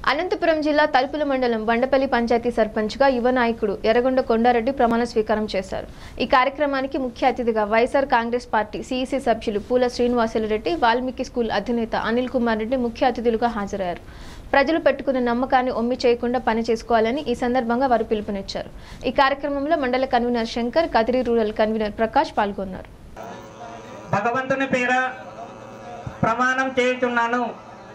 అనంతపురం జిల్లా తలుపుల మండలం బండపల్లి పంచాయతీ సర్పంచ్గా యువ నాయకుడు ఎర్రగొండ కొండారెడ్డి ప్రమాణ స్వీకారం చేశారు ఈ కార్యక్రమానికి ముఖ్య అతిథిగా వైఎస్ఆర్ కాంగ్రెస్ పార్టీ సీఈసీ సభ్యులు పూల శ్రీనివాసులరెడ్డి వాల్మీకి స్కూల్ అధినేత అనిల్ కుమార్ రెడ్డి ముఖ్య అతిథులుగా హాజరయ్యారు ప్రజలు పెట్టుకున్న నమ్మకాన్ని ఒమ్మి చేయకుండా పని చేసుకోవాలని ఈ సందర్భంగా వారు పిలుపునిచ్చారు ఈ కార్యక్రమంలో మండల convenor Shankar Kadiri rural convenor Prakash పాల్గొన్నారు భగవంతుని పేర ప్రమాణం చేయుచున్నాను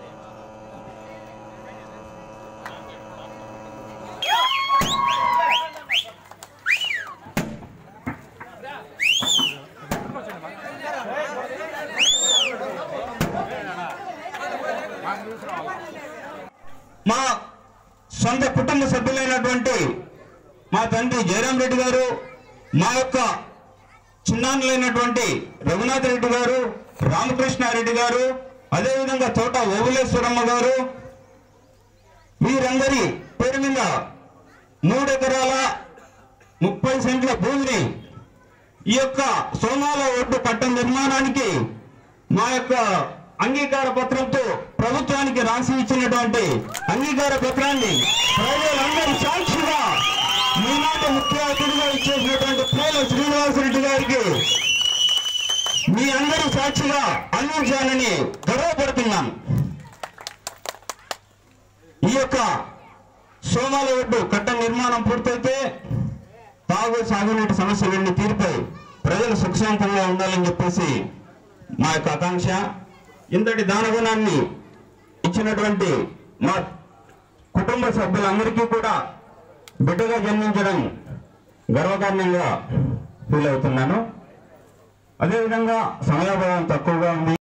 మా సొంత కుటుంబ సభ్యులైనటువంటి మా తండ్రి జయరాం రెడ్డి గారు మా యొక్క చిన్నాన్నలైనటువంటి రఘునాథ్ రెడ్డి గారు రామకృష్ణారెడ్డి గారు అదేవిధంగా తోట ఓబులేశ్వరమ్మ గారు వీరందరి పేరు మీద మూడు ఎకరాల ముప్పై సెంట్ల భూమిని ఈ యొక్క సోమాల ఒడ్డు కట్ట నిర్మాణానికి మా యొక్క అంగీకార పత్రంతో ప్రభుత్వానికి రాసి ఇచ్చినటువంటి అంగీకార పత్రాన్ని ప్రజలందరూ సాక్షిగా ఈనాటి ముఖ్య అతిథిగా ఇచ్చేసినటువంటి పూల శ్రీనివాసరెడ్డి గారికి మీ అందరూ సాక్షిగా అందించాలని గర్వపడుతున్నాను ఈ యొక్క సోమాల ఒడ్డు కట్ట నిర్మాణం పూర్తయితే తాగు సాగునీటి సమస్యలన్నీ తీరిపోయి ప్రజలు సుఖశాంతంగా ఉండాలని చెప్పేసి మా యొక్క ఆకాంక్ష ఇంతటి దానగుణాన్ని ఇచ్చినటువంటి మా కుటుంబ సభ్యులందరికీ కూడా బిడ్డగా జన్మించడం గర్వకారణంగా ఫీల్ అవుతున్నాను అదేవిధంగా సమయాభావం తక్కువగా ఉంది